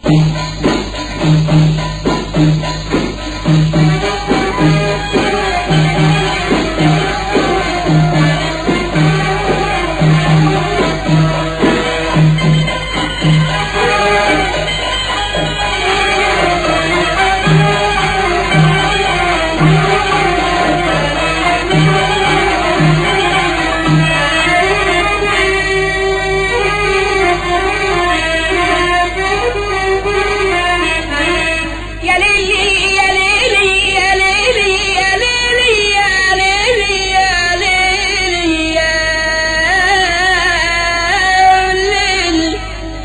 يا ليلي يا ليلي يا ليلي يا ليلي يا ليلي يا ليلي يا ليلي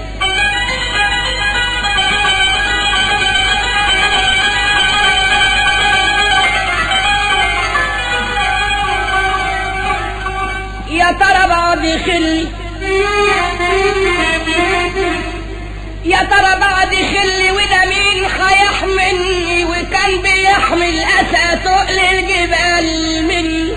يا ترى بعد خلي يا ترى بعد خلي وده مين هيحملني وكان بيحمل اسى تقل الجبال مني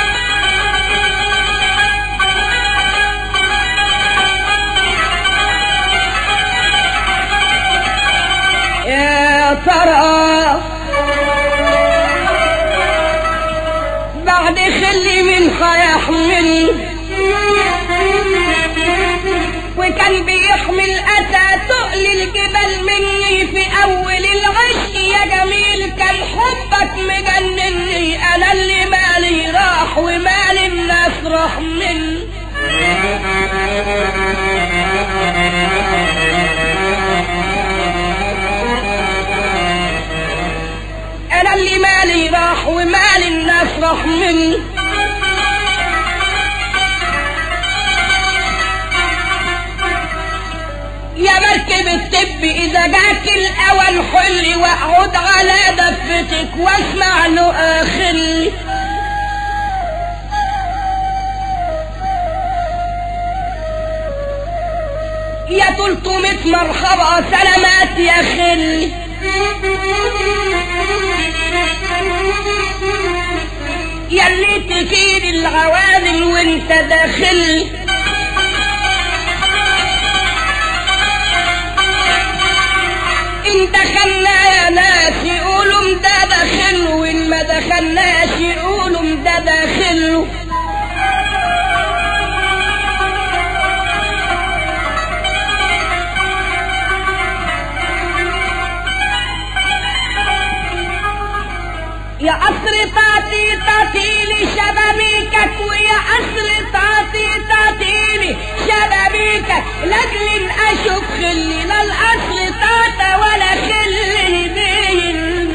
يا ترى بعد خلي من هيحملني وكان بيحمل أتى تقل الجبال مني في أول العشق يا جميل كان حبك مجنني أنا اللي مالي راح ومال الناس راح مني أنا اللي مالي راح ومال الناس راح مني يا مركب الطب اذا جاك الاوان حلي واقعد على دفتك واسمع له اخلي يا تلتمت مرحبا سلامات يا خلي يا اللي تكيد العوادل وانت داخلي ان دخلنا يا ناس يقولوا ده داخل وان ما دخلناش يقولوا ده داخل يا قصر تعطي تعطيلي شبابيكك ويا قصر تعطي تعطيلي شبابيكك لاجل اشوف خلي لا القصر تعطى ولا خلي بين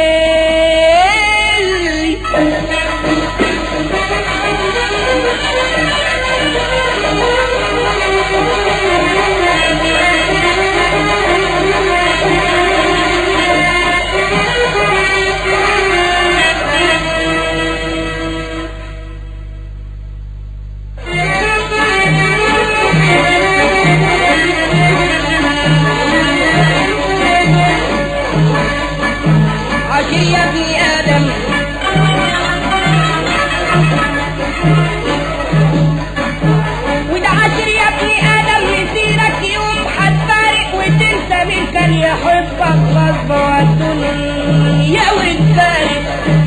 عشي يا ابن ادم وده عشر يا ابن ادم يصيرك يوم هتفارق وتنسى مين كان يحبك غصب الدنيا وتفارق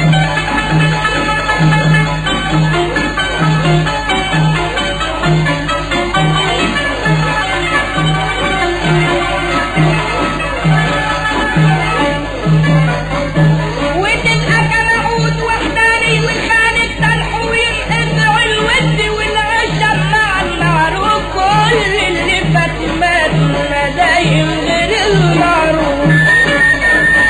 وتبقى كمعود وحداني والخانق تنحو وينقطع الود والعشم مع المعروف كل اللي فات مات دايم غير المعروف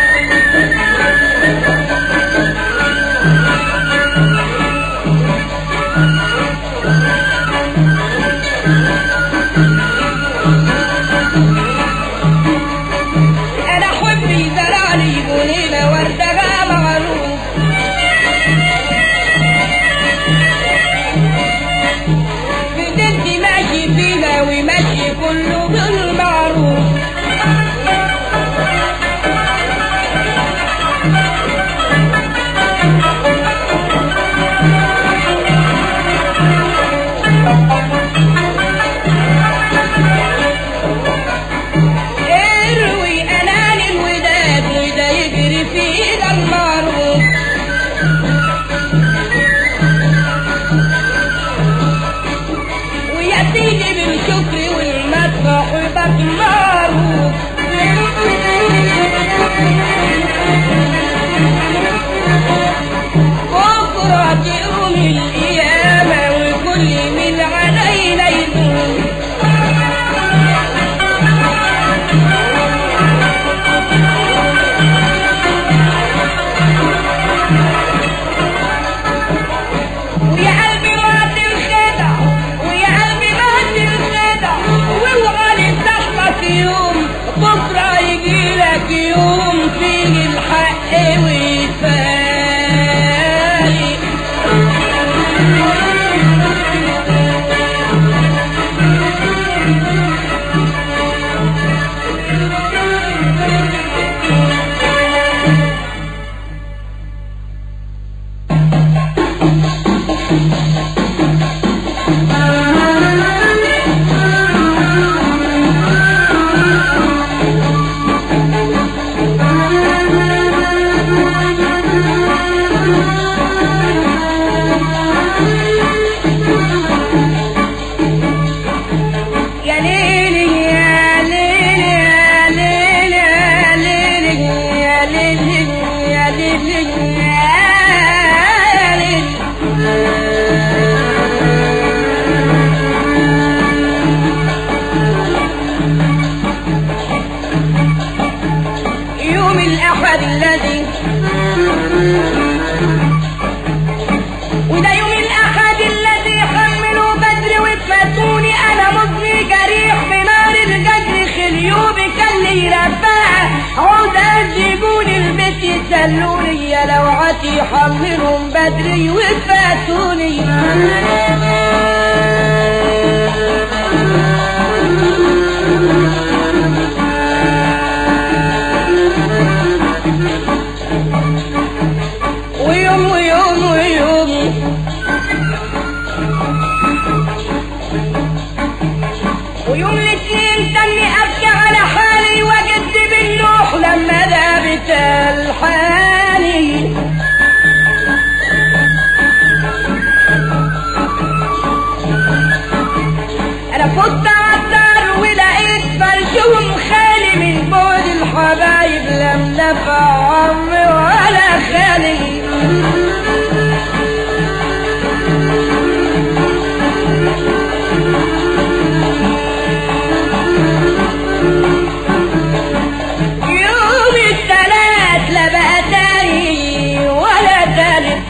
يجي لك يوم فيه الحق ويفارق يا ليلي يا ليلي يا ليلي يا ليلي يا ليلي يا ليلي يا ليلي يوم الأحد الذي وده يوم الأحد الذي حملوا بدر وفاتوني أنا مضني جريح بنار الجدر خليوبي كان لي رفاعة عود أجيبوني البيت يسلوني يا لوعتي حملهم بدري وفاتوني ويوم ويوم ويوم ويوم الاثنين تاني ابكي على حالي وجد باللوح لما ذهبت الحالي انا فت عالدار ولقيت فرشهم خالي من بعد الحبايب لم نفع عمري ولا خالي يوم الثلاث لا بقى تاني ولا تالت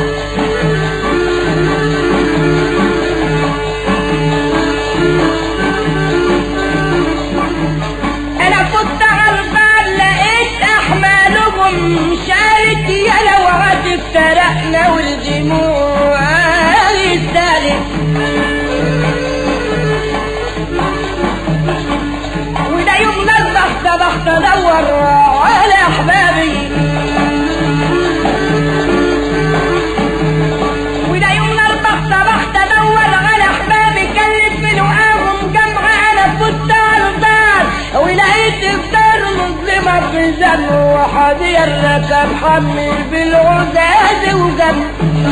انا كنت عالبال لقيت احمالهم شالت يا لو افترقنا والدموع الثالث وده يوم نصبح صبحت ادور على احبابي وده يوم نصبح صبحت ادور على احبابي كلت بلقاهم جمعة انا فت على الدار ولقيت الدار مظلمة في زن وحدي الركب حمل بالعزاز وجن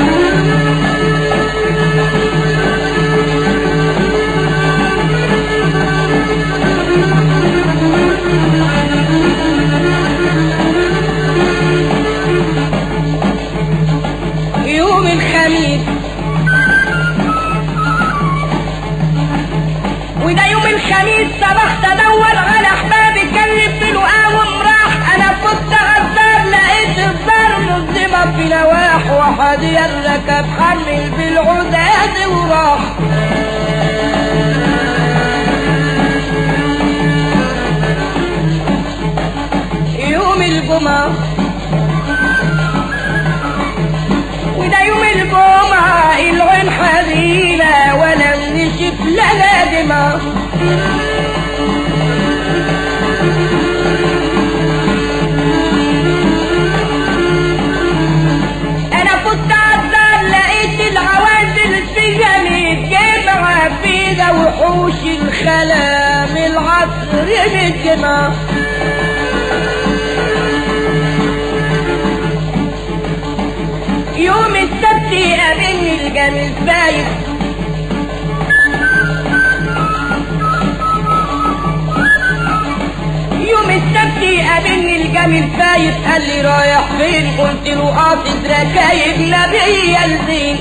يوم الخميس وده يوم الخميس صبحت ادور على احبابي كلم بلقاهم راح انا كنت غدار لقيت الدار مظلمة في نواح وحدي الركب حمل بالعداد وراح يوم الجمعة وده يوم الجمعة العين حزينة وانا نشف لها دماء انا كنت عالدار لقيت العوازل فيها متجمعة فيها وحوش الخلام العصر متجمعة يوم السبت يقابلني الجميل فايت يوم السبت يقابلني الجميل فايت قال لي رايح فين قلت له قاصد ركايب نبي الزين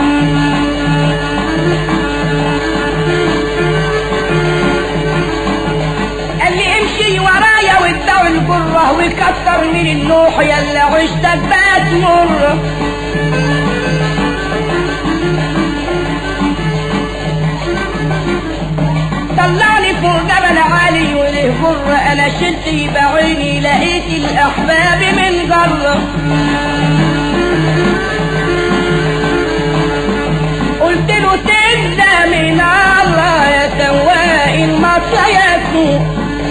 قال لي امشي ورايا وادعوا الجرة وكتر من النوح يلا عشتك بقت مر طلعني فوق جبل عالي وله مر انا شلت بعيني لقيت الاحباب من جره قلت له تبدا من الله يا سواق المطلع يا سوق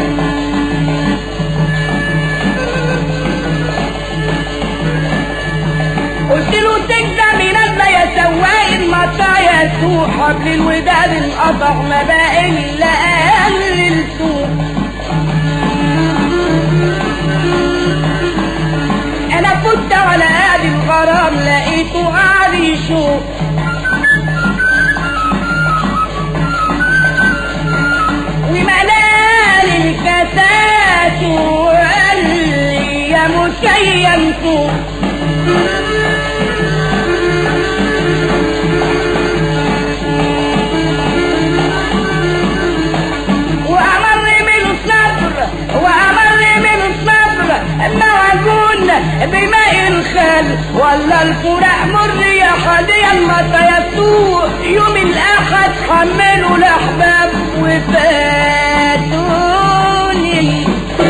قلت له تجدى من الله يا سواق المطلع يا سوق حبل الوداد انقطع ما بقى الا اقل السوق انا فت على قاد الغرام لقيته قاعد يشوف وملال الفتاة وقال لي يا مسيم فوق وأمر من الصبر وأمر من الصبر معجون بماء الخل ولا الفراق مر يا حديا المطا يسوق يوم الأحد حملوا الأحباب وفاتوني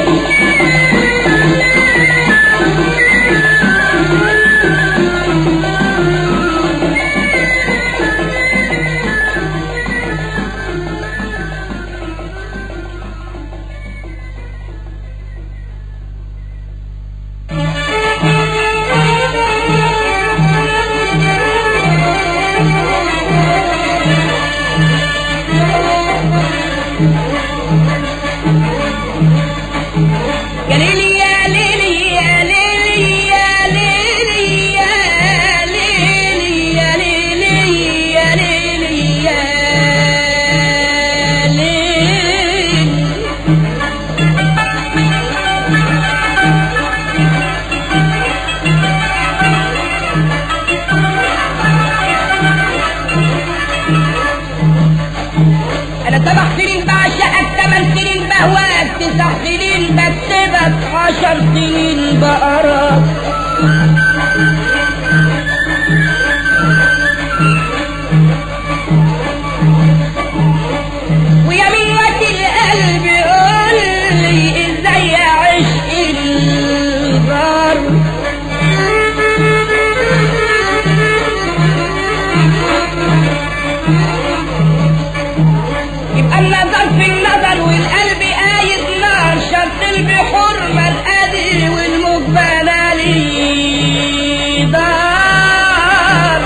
يا ليلي يا ليلي يا ليلي يا ليلي يا ليلي يا ليلي يا ليلي يا ليلي انا سبع سنين بعشقك ثمان سنين بهواك تسع سنين بكتبك عشر سنين بقراك ويا مين وقت القلب قول لي ازاي اعيش الغار يبقى النظر في النظر والقلب قايد نار شط البحور ما القادر والمقبلة لي دار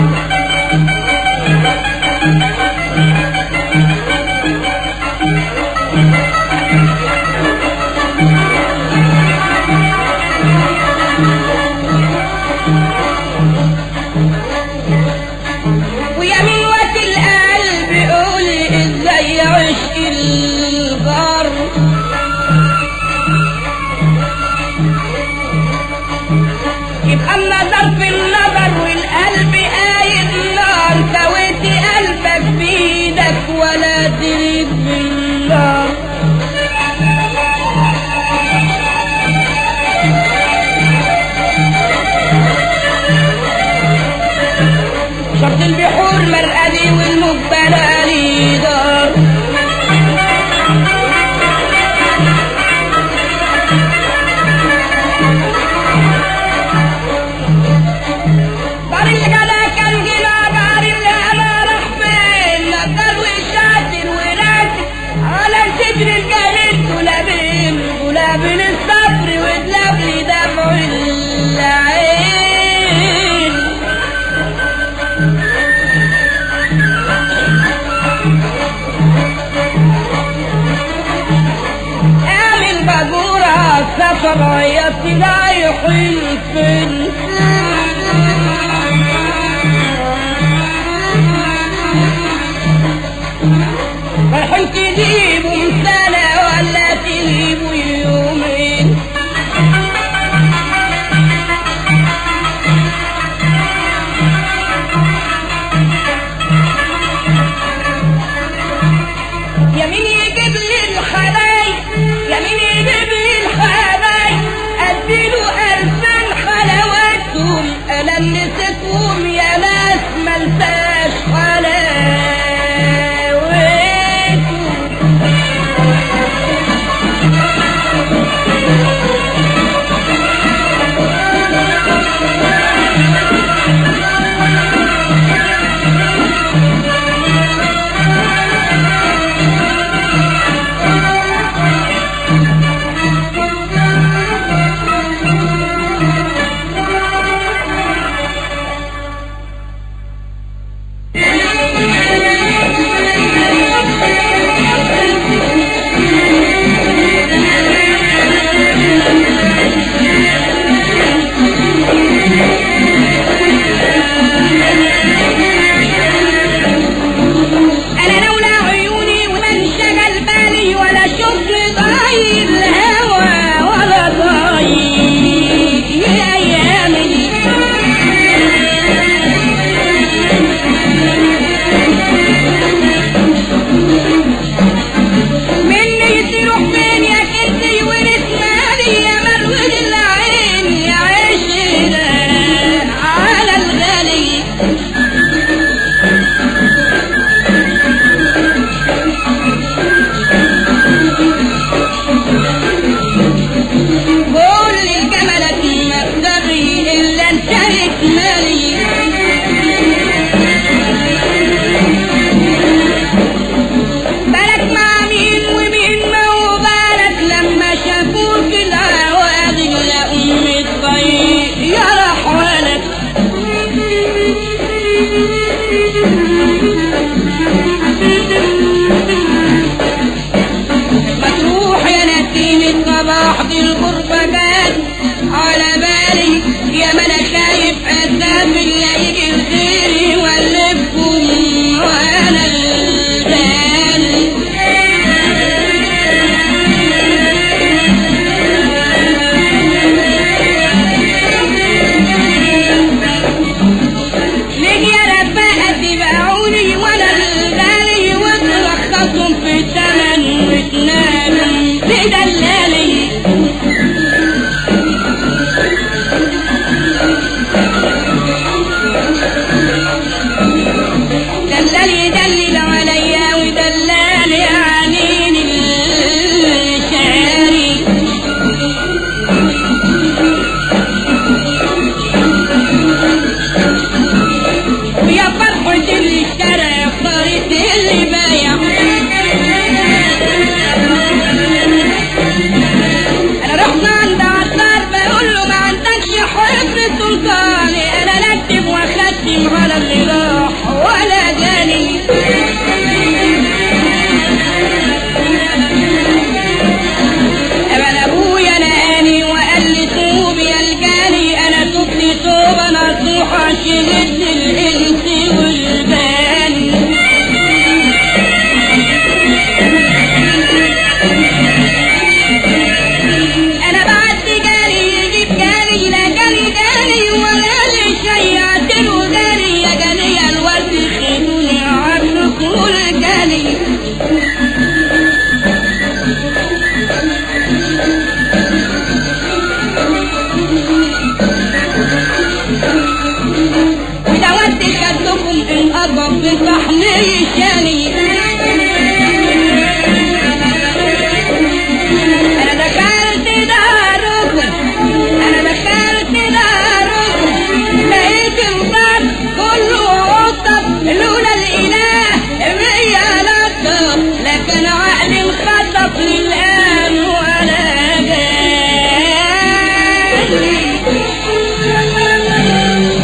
ويا مين وقت القلب قولي ازاي عشق الغار يبقى النظر في النظر والقلب قايد نار سويتي قلبك بايدك ولا تريد بالنار شط البحور مرقدي والمقبلة لي دار دار الجلا كان جلا دار الهنا راح فين نقدر وشاتر وراسي على صدر الجليد دولابين دولابين الصبر ودلاب لي دمع العين اعمل باجورة سفر عيطي رايح الفين رايحين تجيبوا سنة ولا تجيبوا يومين يا مين يجيب لي الخلاي يا مين يجيب لي الخلاي اديله الفان حلاوتهم انا نسيتهم يا ناس ملتاش حلاوتهم الصباح دي الغربة جات على بالي يا ما انا خايف اسافر لا يجي غيري والفكم وانا الغالي ليه يا رفاقة تبيعوني وانا الغالي وترخصهم في الثمن وتنالوا بدلالي دلال يدلل عليا ودلال يعنين الشاري ويا فرحة اللي اشترى يا خسارة اللي بايع انا رحت عند عطار بقول له ما عندكش حفظ سلطاني انا لا اكتب واختم على اللي راح ولا جاني انا ابويا لقاني وقال لي توب يا الجاني انا تبت توبه نصوحه شهدت الانس والباني انا بعت جالي يجيب جالي لا جالي جالي ولا لي شيعت له جالي يا جالي يا الواد خدوني عشق جالي ودوت خدكم ان اضرب بصحني شاني انا دخلت داركم انا دخلت داركم لقيت الباب كله عطب لولا الاله بيا لطف لكن عقلي انخطف للان ولا جالي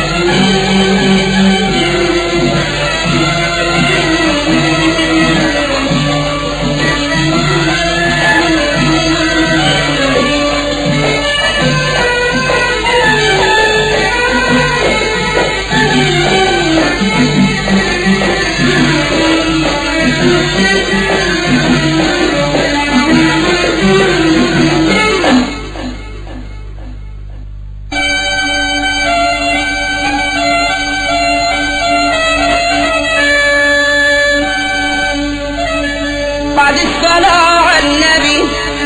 بعد الصلاة على النبي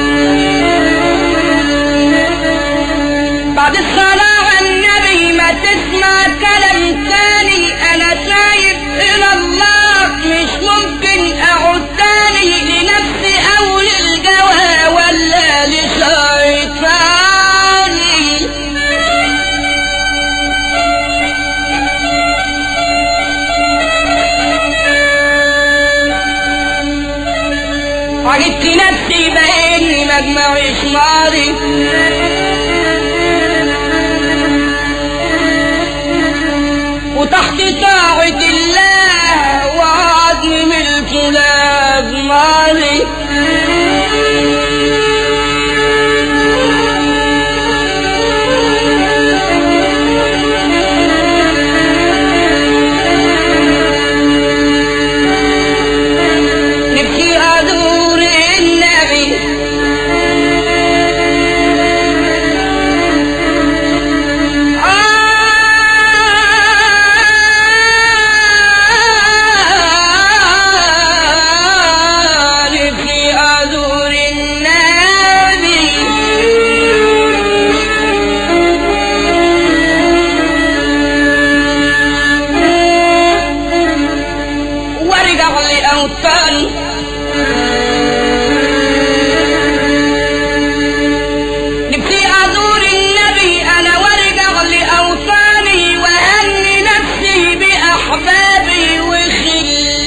بعد الصلاة على النبي ما تسمع كلام تاني أنا تايب إلى الله مش ممكن أعود تاني لنفسي أو للجوى ولا لشيطاني عجبت نفسي باني مجمعش ماضي وتحت طاعة الله وعظم الكلاب ماضي نبكي أدور النبي آه نبكي أدور النبي وارجع لأوطاني نبكي أزور النبي أنا وارجع لأوطاني وأهني نفسي بأحبابي وخلاني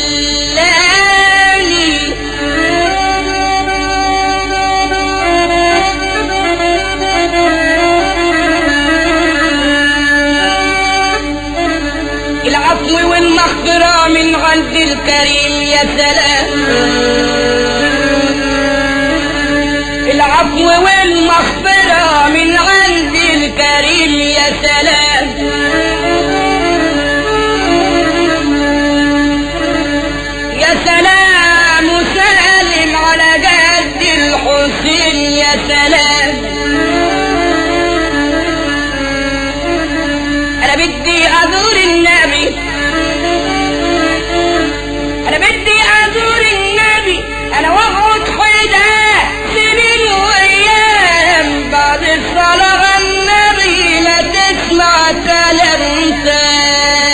العفو والمغفرة من عند الكريم يا سلام العفو والمغفرة من عند الكريم يا سلام يا سلام وسلم على جد الحسين يا سلام انا بدي ازور النبي انا بدي ازور النبي انا واقعد حدا سنين وايام بعد الصلاة على النبي ما تسمع كلام تاني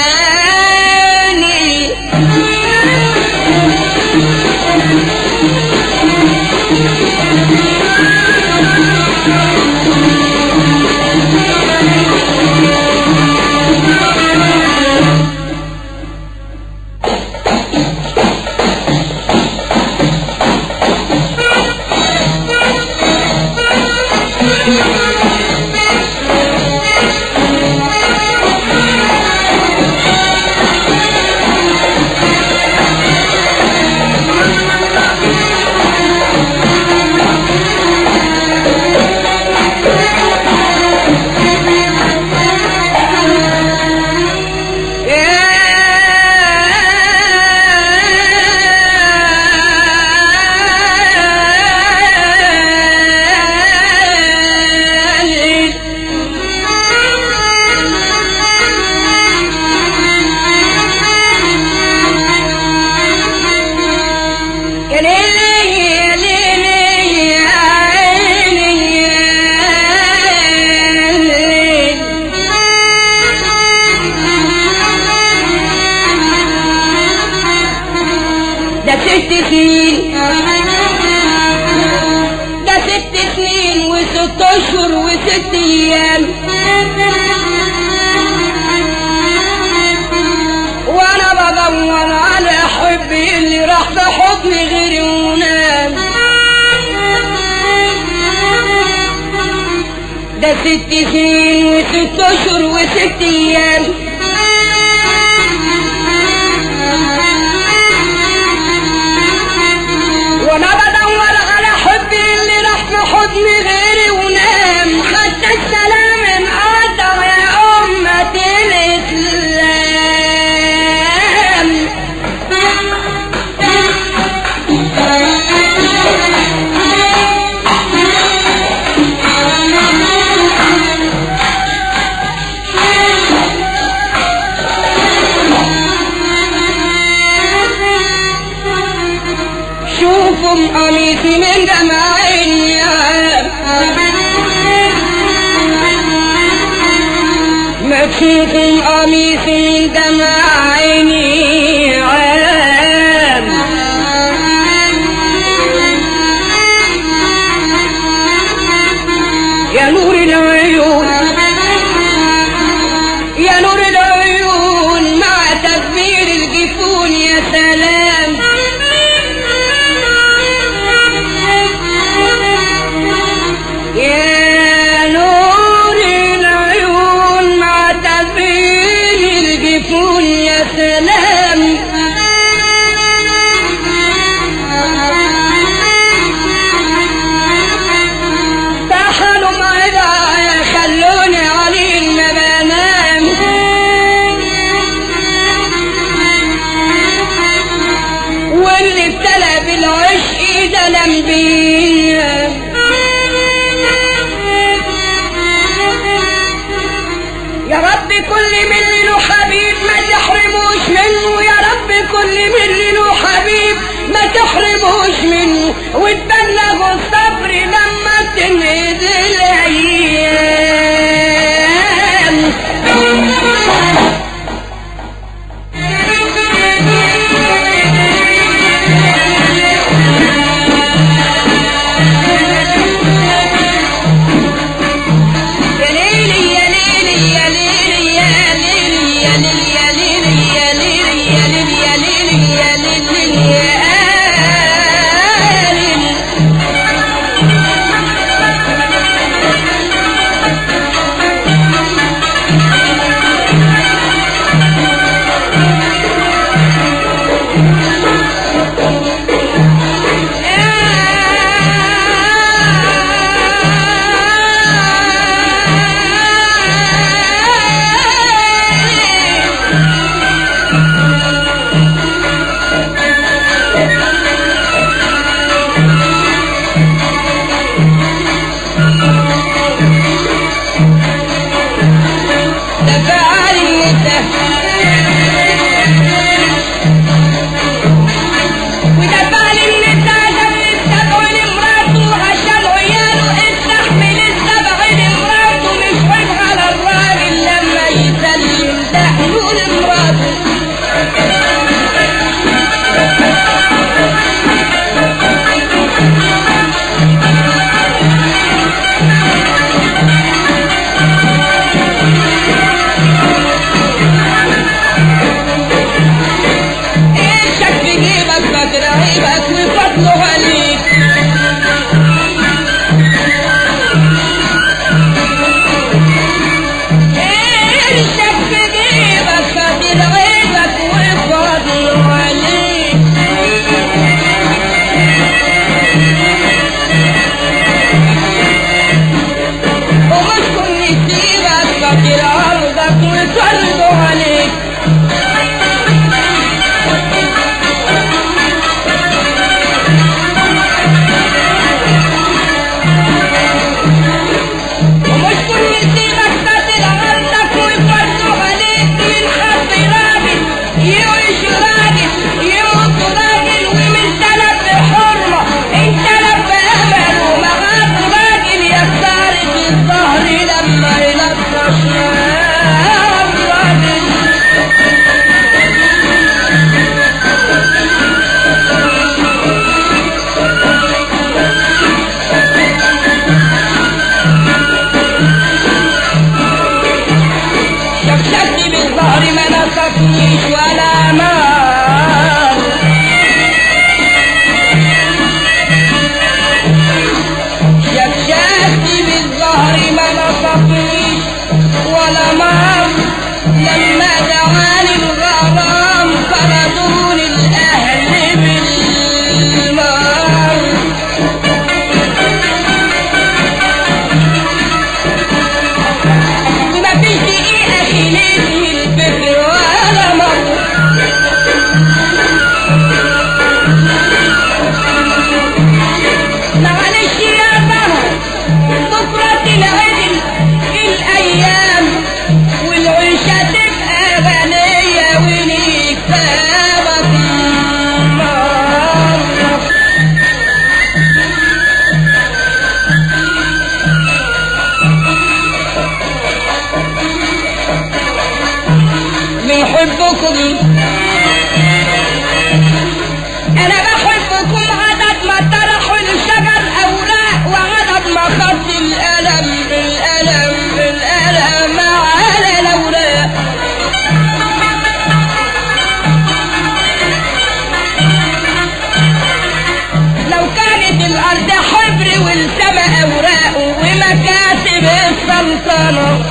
يا ليلي يا ليلي يا عيني يا ليل ده ست سنين ده ست سنين وست اشهر وست ايام وانا بدور على حبي اللي راح بحضني غيري ونام ده ست سنين وست اشهر وست ايام وانا بدور على حبي اللي راح بحضني غيري ونام خدت السلام من قدر يا أمة الإسلام شوفوا قميصي من دمع عيني ما تشوفوا قميصي من دمع عيني عام يا نور العيون يا نور العيون مع تكبير الجفون يا سلام يا نور العيون مع تكبير الجفون يا سلام تعالوا معايا خلوني عليه ما بنام واللي ابتلى بالعشق ده لم بينا يا رب كل من له حبيب ما تحرموش منه يا رب كل من له حبيب ما تحرموش منه وتبلغوا الصبر لما تنهد الايام يا ليلي يا ليلي يا ليلي يا ليلي يا ليلي يا ليلي يا ليلي يا ليلي يا ليلي يا ليلي يا ليلي سلطانة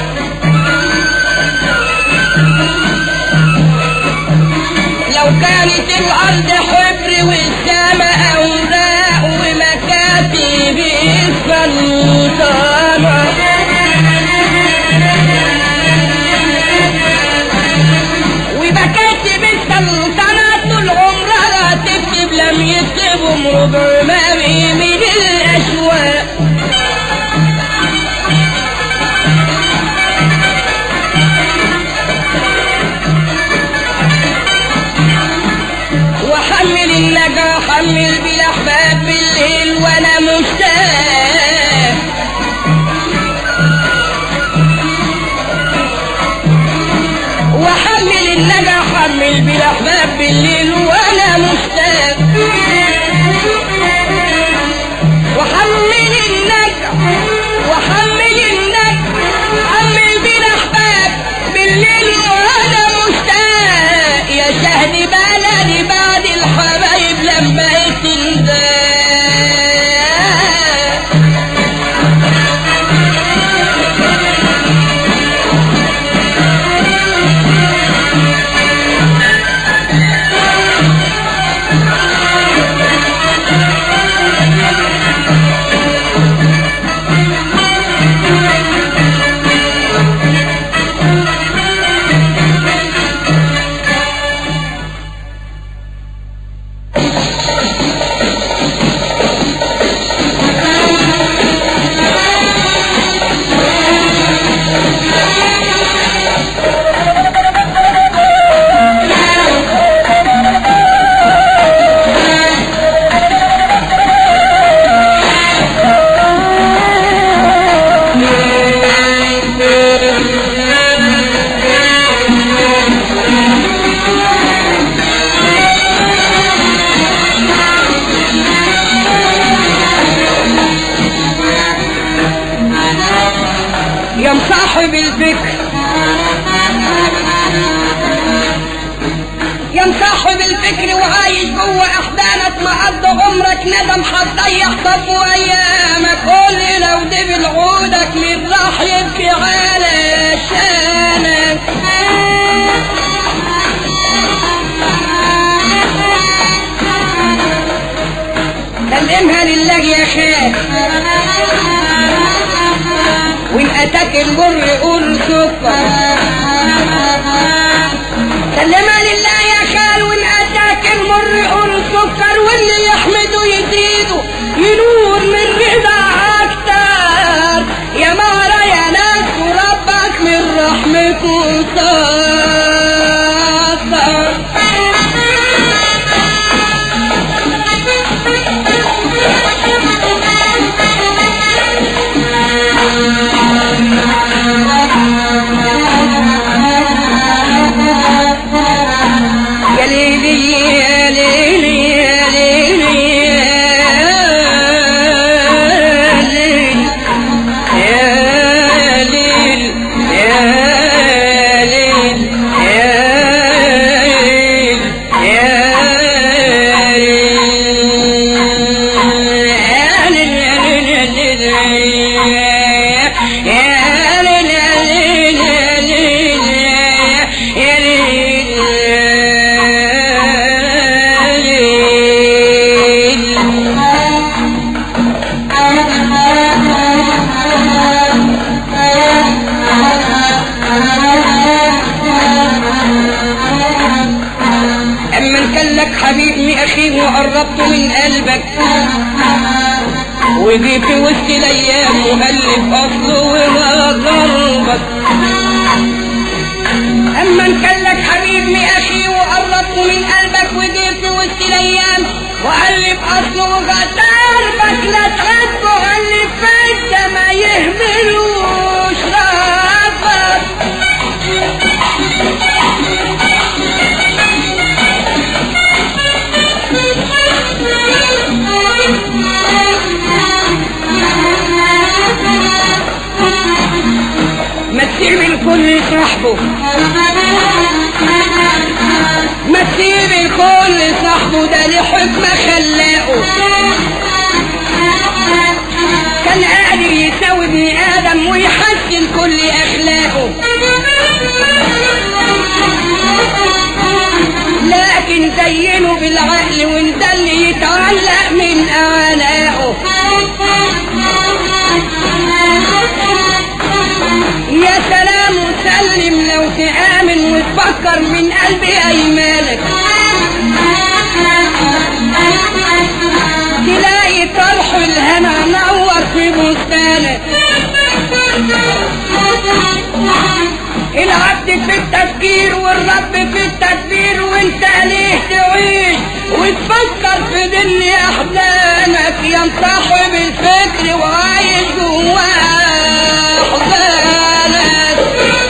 لو كانت الأرض حبر والسماء أوراق ومكاتب السلطانة ومكاتب السلطنة طول عمرها تكتب لم يكتبهم ربع ما من الأشواق وحمل النجا حمل بالاحباب بالليل وانا مشتاق وحمل النجا حمل بالاحباب بالليل وانا مشتاق وحمل النجا وحمل النجا حمل بالاحباب بالليل وانا مشتاق يا شهد بلدي بعد الحبايب لما تنزل يا مصاحب الفكر يا مصاحب الفكر وعايش جوه احزانك مقضي عمرك ندم هتضيع طب وايامك قول لي لو دبل عودك مين راح يبكي على شانك سلمها لله يا خال وان اتاك المر قول سكر سلمها لله يا خال وان اتاك المر قول سكر واللي يحمده يزيده ينور من رضا اكتر يا مارا يا ناس وربك من رحمته صار يا ليلي يا ليلي يا ليلي يا ليلي يا ليل يا ليل يا اما كان لك حبيبي اخي وقربت من قلبك وجي في وسط الايام مؤلف اصله وما ضربك اما كان لك حبيبي اخي وقربت من قلبك وجي في وسط الايام وقلب اصله وغدربك لا تحبه اللي فات ما يهملوش راسك ما تسيب الكل صاحبه ما تسيب الكل صاحبه ده ليه حكمة خلاقه كان قادر يساوي ابن ادم ويحسن كل وفكر من قلبي ايمانك تلاقي طرح الهنا نور في بستانك العبد في التفكير والرب في التدبير وانت ليه تعيش وتفكر في دن احزانك يا صاحب الفكر وعايش جواه احزانك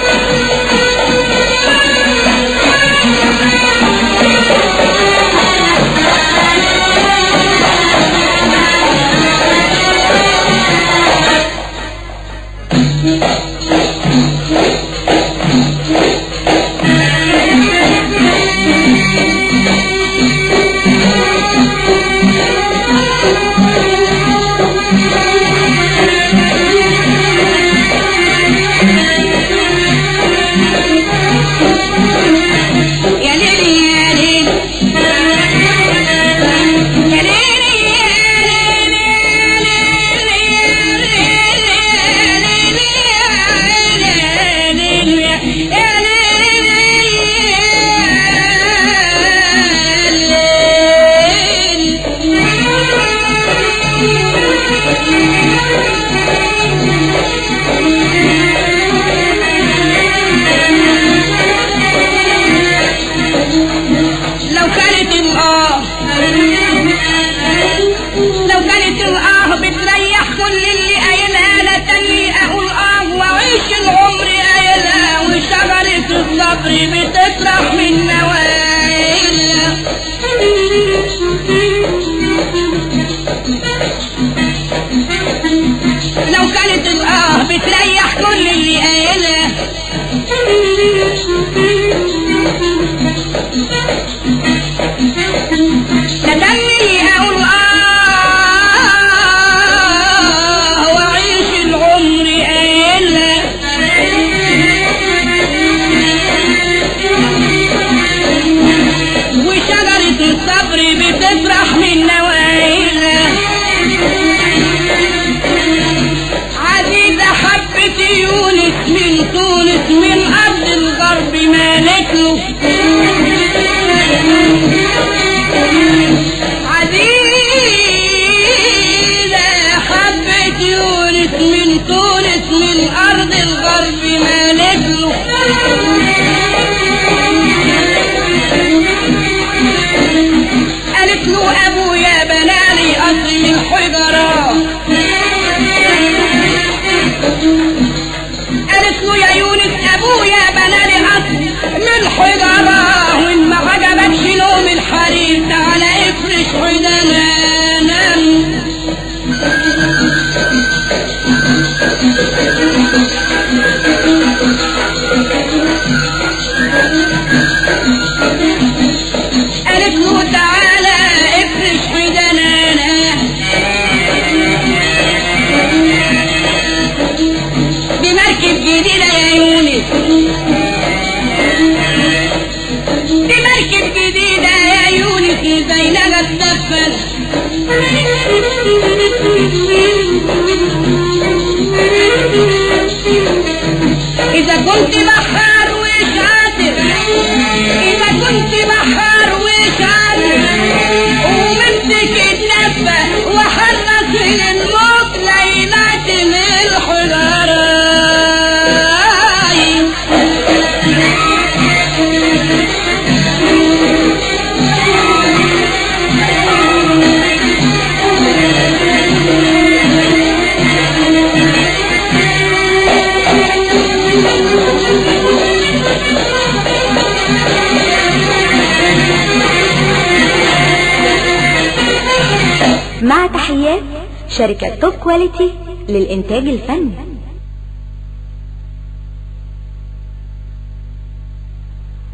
يا ليلي يا ليلي يا ليلي لو كانت الآه لو كانت الآه بتريح كل اللي قايلها لا تاني أقول آه وأعيش العمر قايلها وشجرة الصبر بتطرح من نوايلها لو كانت الآه بتريح كل اللي قايلها تدني أقول آه وأعيش العمر قايلها وشجرة الصبر بتفرح من نوايلها عزيزة حبة يونس من تونس من أرض الغرب مالك له عزيزة حبة يونس من تونس من أرض الغرب مالك له قالت له أبويا بنالي قصر من حجرة قالت له يا يونس أبويا بنالي قصر من حجرة وإن ما عجبكش نوم الحرير تعالى افرش حدانا قالت له تعالى افرش حدانا بمركب جديدة يا يونس بمركب جديدة يا يونس زينها السفل إذا كنت بحار وشاطر إذا كنت بحار وشاطر ومسك النفة وحرص للموت ليلات الحجرة مع تحيات شركة توب كواليتي للإنتاج الفني